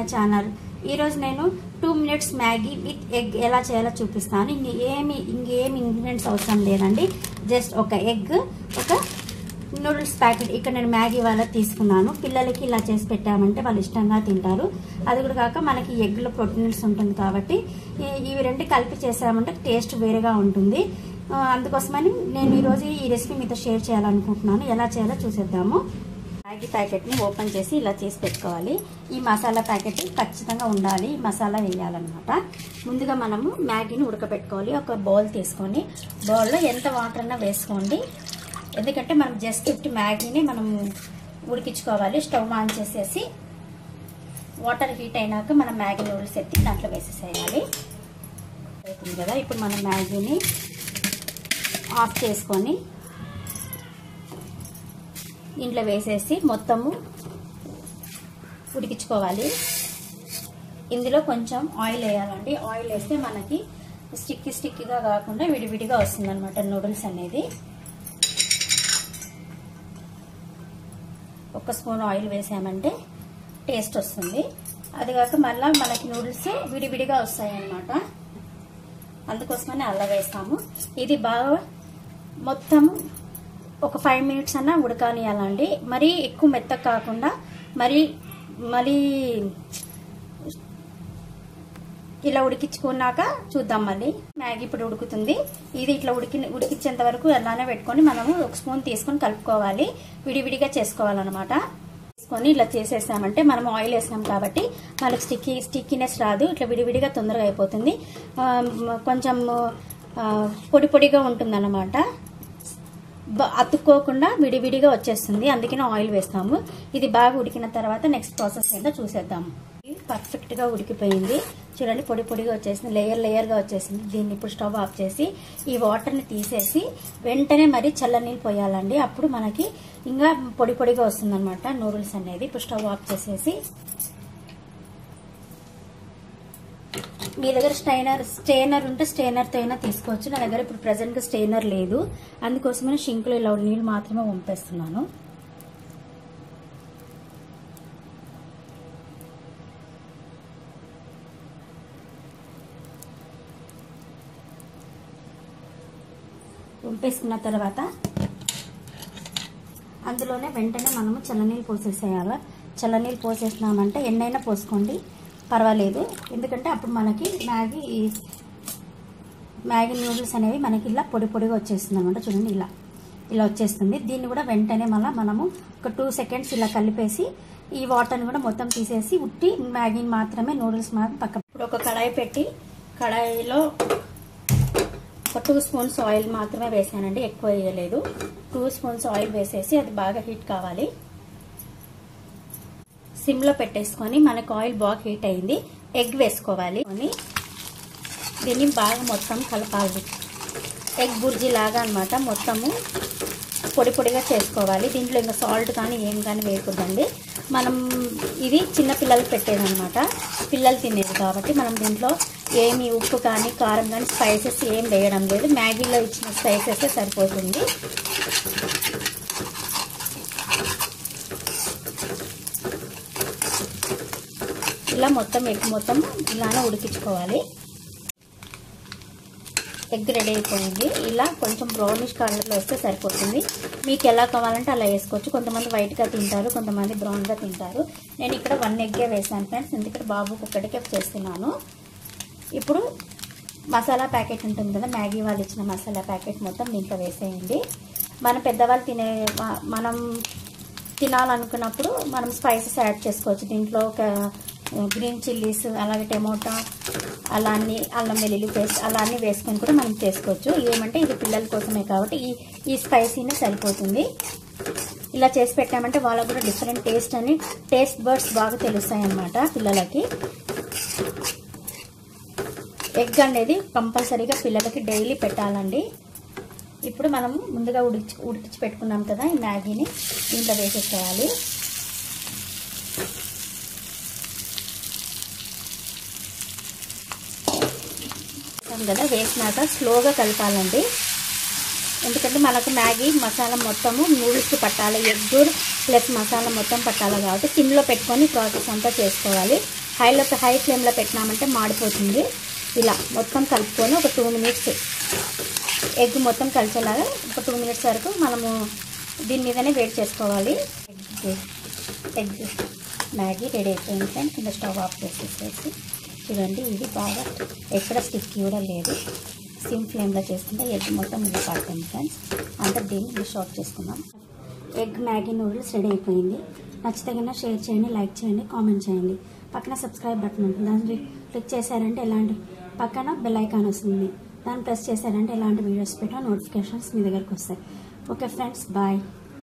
channel ఈరోజు నేను two minutes Maggi with egg ఎలా చేయాలో చూపిస్తాను ఇంక ఏమి ఇంకేమి ఇంగ్రీడియంట్స్ అవసరం లేదండి జస్ట్ ఒక ఎగ్ ఒక నూడిల్స్ ప్యాకెట్ ఇక్కడ నేను మ్యాగీ వాళ్ళ తీసుకున్నాను పిల్లలకి ఇలా చేసి పెట్టామంటే వాళ్ళు ఇష్టంగా తింటారు అది కూడా కాక మనకి ఎగ్లో ప్రోటీన్స్ ఉంటుంది కాబట్టి ఈ- ఇవి రెండు కలిపి చేసామంటే టేస్ట్ వేరేగా ఉంటుంది ఆ, అందుకోసమని నేను ఈరోజు ఈ రెసిపీ మీతో షేర్ చేయాలనుకుంటున్నాను ఎలా చేయాలో చూసేద్దాము మ్యాగీ ప్యాకెట్ని ఓపెన్ చేసి ఇలా చేసి పెట్టుకోవాలి ఈ మసాలా ప్యాకెట్ ఖచ్చితంగా ఉండాలి ఈ మసాలా వేయాలన్నమాట ముందుగా మనము మ్యాగీని ఉడకబెట్టుకోవాలి ఒక బౌల్ తీసుకొని బౌల్లో ఎంత వాటర్ అన్నా వేసుకోండి ఎందుకంటే మనం జస్ట్ ఇట్టి మ్యాగీని మనము ఉడికించుకోవాలి స్టవ్ ఆన్ చేసేసి వాటర్ హీట్ అయినాక మనం మ్యాగీ నూడిల్స్ ఎత్తి దాంట్లో వేసేసేయాలి అవుతుంది కదా ఇప్పుడు మనం మ్యాగీని ఆఫ్ చేసుకొని దీంట్లో వేసేసి మొత్తము ఉడికించుకోవాలి ఇందులో కొంచెం ఆయిల్ వేయాలండి ఆయిల్ వేస్తే మనకి స్టిక్కి స్టిక్కిగా కాకుండా విడివిడిగా వస్తుంది అనమాట నూడిల్స్ అనేది ఒక స్పూన్ ఆయిల్ వేసామంటే టేస్ట్ వస్తుంది అది కాక మళ్ళీ మనకి నూడిల్స్ విడివిడిగా వస్తాయి అన్నమాట అందుకోసమని అలా వేస్తాము ఇది బాగా మొత్తం ఒక ఫైవ్ మినిట్స్ అన్నా ఉడకనియాలండి మరీ ఎక్కువ మెత్తగా కాకుండా మరి మరీ ఇలా ఉడికించుకున్నాక చూద్దాం మళ్ళీ మ్యాగీ ఇప్పుడు ఉడుకుతుంది ఇది ఇట్లా ఉడికి ఉడికించేంత వరకు అలానే పెట్టుకొని మనము ఒక స్పూన్ తీసుకొని కలుపుకోవాలి విడివిడిగా చేసుకోవాలన్నమాట తీసుకొని ఇలా చేసేసామంటే మనం ఆయిల్ వేసినాం కాబట్టి మనకు స్టిక్కీ స్టిక్కీనెస్ రాదు ఇట్లా విడివిడిగా తొందరగా అయిపోతుంది ఆ, కొంచెం ఆ, పొడి పొడిగా ఉంటుందన్నమాట బ- అతుక్కోకుండా విడివిడిగా వచ్చేస్తుంది అందుకనే ఆయిల్ వేస్తాము ఇది బాగా ఉడికిన తర్వాత నెక్స్ట్ ప్రాసెస్ ఏంటో చూసేద్దాము ఇది పర్ఫెక్ట్ గా ఉడికిపోయింది చూడండి పొడి పొడిగా వచ్చేసింది లేయర్ లేయర్ గా వచ్చేసింది దీన్ని ఇప్పుడు స్టవ్ ఆఫ్ చేసి ఈ వాటర్ ని తీసేసి వెంటనే మరి చల్లనీళ్ళు పోయాలండి అప్పుడు మనకి ఇంకా పొడి పొడిగా వస్తుంది అనమాట నూడిల్స్ అనేది ఇప్పుడు స్టవ్ ఆఫ్ చేసేసి మీ దగ్గర స్టైనర్ స్టెయినర్ ఉంటే స్టెయినర్తో అయినా తీసుకోవచ్చు నా దగ్గర ఇప్పుడు ప్రజెంట్గా స్టెయినర్ లేదు అందుకోసమని షింక్లో ఇలా నీళ్ళు మాత్రమే పంపేస్తున్నాను వంపేసుకున్న తర్వాత అందులోనే వెంటనే మనము చల్లనీళ్ళు పోసేసేయాలి చల్లనీళ్ళు పోసేసినామంటే ఎన్నైనా పోసుకోండి పర్వాలేదు ఎందుకంటే అప్పుడు మనకి మ్యాగీ మ్యాగీ నూడిల్స్ అనేవి మనకి ఇలా పొడి పొడిగా వచ్చేస్తుంది అనమాట చూడండి ఇలా ఇలా వచ్చేస్తుంది దీన్ని కూడా వెంటనే మళ్ళీ మనము ఒక టూ సెకండ్స్ ఇలా కలిపేసి ఈ వాటర్ని కూడా మొత్తం తీసేసి ఉట్టి మ్యాగీని మాత్రమే నూడిల్స్ మాత్రం పక్క ఇప్పుడు ఒక కడాయి పెట్టి కడాయిలో ఒక టూ స్పూన్స్ ఆయిల్ మాత్రమే వేసానండి ఎక్కువ వేయలేదు టూ స్పూన్స్ ఆయిల్ వేసేసి అది బాగా హీట్ కావాలి సిమ్లో పెట్టేసుకొని మనకు ఆయిల్ బాగా హీట్ అయింది ఎగ్ వేసుకోవాలి కొని దీన్ని బాగా మొత్తం కలపాలి ఎగ్ బుర్జీ లాగా అనమాట మొత్తము పొడి పొడిగా చేసుకోవాలి దీంట్లో ఇంకా సాల్ట్ కానీ ఏం కానీ వేయకూడదండి మనం ఇది చిన్న పిల్లలకి పెట్టేదన్నమాట పిల్లలు తినేది కాబట్టి మనం దీంట్లో ఏమి ఉప్పు కానీ కారం కానీ స్పైసెస్ ఏం వేయడం లేదు మ్యాగీలో ఇచ్చిన స్పైసెస్ సరిపోతుంది ఇలా మొత్తం ఎగ్ మొత్తం ఇలానే ఉడికించుకోవాలి ఎగ్ రెడీ అయిపోయింది ఇలా కొంచెం బ్రౌనిష్ కలర్లో వస్తే సరిపోతుంది మీకు ఎలా కావాలంటే అలా వేసుకోవచ్చు కొంతమంది వైట్గా తింటారు కొంతమంది బ్రౌన్గా తింటారు నేను ఇక్కడ వన్ ఎగ్గే వేసాను ఫ్రెండ్స్ ఎందుకంటే బాబుకి ఒక్కడికే చేస్తున్నాను ఇప్పుడు మసాలా ప్యాకెట్ ఉంటుంది కదా మ్యాగీ వాళ్ళు ఇచ్చిన మసాలా ప్యాకెట్ మొత్తం దీంట్లో వేసేయండి మనం పెద్దవాళ్ళు తినే మ- మనం తినాలనుకున్నప్పుడు మనం స్పైసెస్ యాడ్ చేసుకోవచ్చు దీంట్లో ఒక గ్రీన్ చిల్లీస్ అలాగే టమోటా అలా అన్ని అల్లం వెల్లుల్లి పేస్ట్ అలా అన్ని వేసుకొని కూడా మనం చేసుకోవచ్చు ఏమంటే ఇది పిల్లల కోసమే కాబట్టి ఈ ఈ స్పైసీనే సరిపోతుంది ఇలా చేసి పెట్టామంటే వాళ్ళకు కూడా డిఫరెంట్ టేస్ట్ అని టేస్ట్ బర్డ్స్ బాగా తెలుస్తాయి అన్నమాట పిల్లలకి ఎగ్ అనేది కంపల్సరీగా పిల్లలకి డైలీ పెట్టాలండి ఇప్పుడు మనం ముందుగా ఉడిచి ఉడికించి పెట్టుకున్నాం కదా ఈ మ్యాగీని దీంట్లో వేసేసేయాలి వేసాం కదా వేసినాక స్లోగా కలపాలండి ఎందుకంటే మనకు మ్యాగీ మసాలా మొత్తము నూడిల్స్కి పట్టాలి ఎగ్ ప్లస్ మసాలా మొత్తం పట్టాలి కాబట్టి సిమ్లో పెట్టుకొని ప్రాసెస్ అంతా చేసుకోవాలి హైలో హై ఫ్లేమ్లో పెట్టినామంటే మాడిపోతుంది ఇలా మొత్తం కలుపుకొని ఒక టూ మినిట్స్ ఎగ్ మొత్తం కలిసేలాగా ఒక టూ మినిట్స్ వరకు మనము దీని మీదనే వేడి చేసుకోవాలి ఎగ్ ఎగ్ మ్యాగీ రెడీ అయిపోయింది ఫ్రెండ్స్ కింద స్టవ్ ఆఫ్ చేసేసేసి చూడండి ఇది బాగా ఎక్కడ స్టిక్ కూడా లేదు సిమ్ ఫ్లేమ్లో చేసుకుంటే ఎగ్ మొత్తం ఇది పడుతుంది ఫ్రెండ్స్ అంతా దీన్ని డిష్ అవుట్ చేసుకుందాం ఎగ్ మ్యాగీ నూడిల్స్ రెడీ అయిపోయింది నచ్చితే కన్నా షేర్ చేయండి లైక్ చేయండి కామెంట్ చేయండి పక్కన సబ్స్క్రైబ్ బటన్ ఉంటుంది దాన్ని క్లిక్ చేశారంటే ఎలాంటి పక్కన బెల్ ఐకాన్ వస్తుంది దాన్ని ప్రెస్ చేశారంటే ఎలాంటి వీడియోస్ పెట్టా నోటిఫికేషన్స్ మీ దగ్గరకు వస్తాయి ఓకే ఫ్రెండ్స్ బాయ్